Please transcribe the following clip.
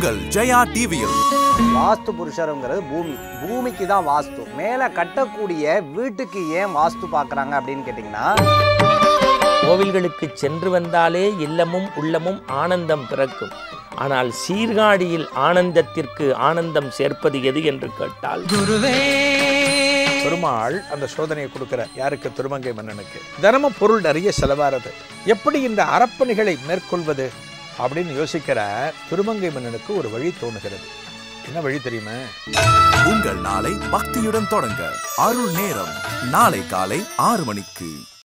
உங்கள் ஜெயா டிவியில் வாஸ்து புருஷருங்கிறது பூமி பூமிக்கு தான் வாஸ்து மேலே கட்டக்கூடிய வீட்டுக்கு ஏன் வாஸ்து பார்க்குறாங்க அப்படின்னு கேட்டிங்கன்னா கோவில்களுக்கு சென்று வந்தாலே இல்லமும் உள்ளமும் ஆனந்தம் பிறக்கும் ஆனால் சீர்காழியில் ஆனந்தத்திற்கு ஆனந்தம் சேர்ப்பது எது என்று கேட்டால் பெருமாள் அந்த சோதனையை கொடுக்கிற யாருக்கு திருமங்கை மன்னனுக்கு தினமும் பொருள் நிறைய செலவாறது எப்படி இந்த அறப்பணிகளை மேற்கொள்வது அப்படின்னு யோசிக்கிற திருமங்கை மன்னனுக்கு ஒரு வழி தோணுகிறது என்ன வழி தெரியுமா உங்கள் நாளை பக்தியுடன் தொடங்க அருள் நேரம் நாளை காலை ஆறு மணிக்கு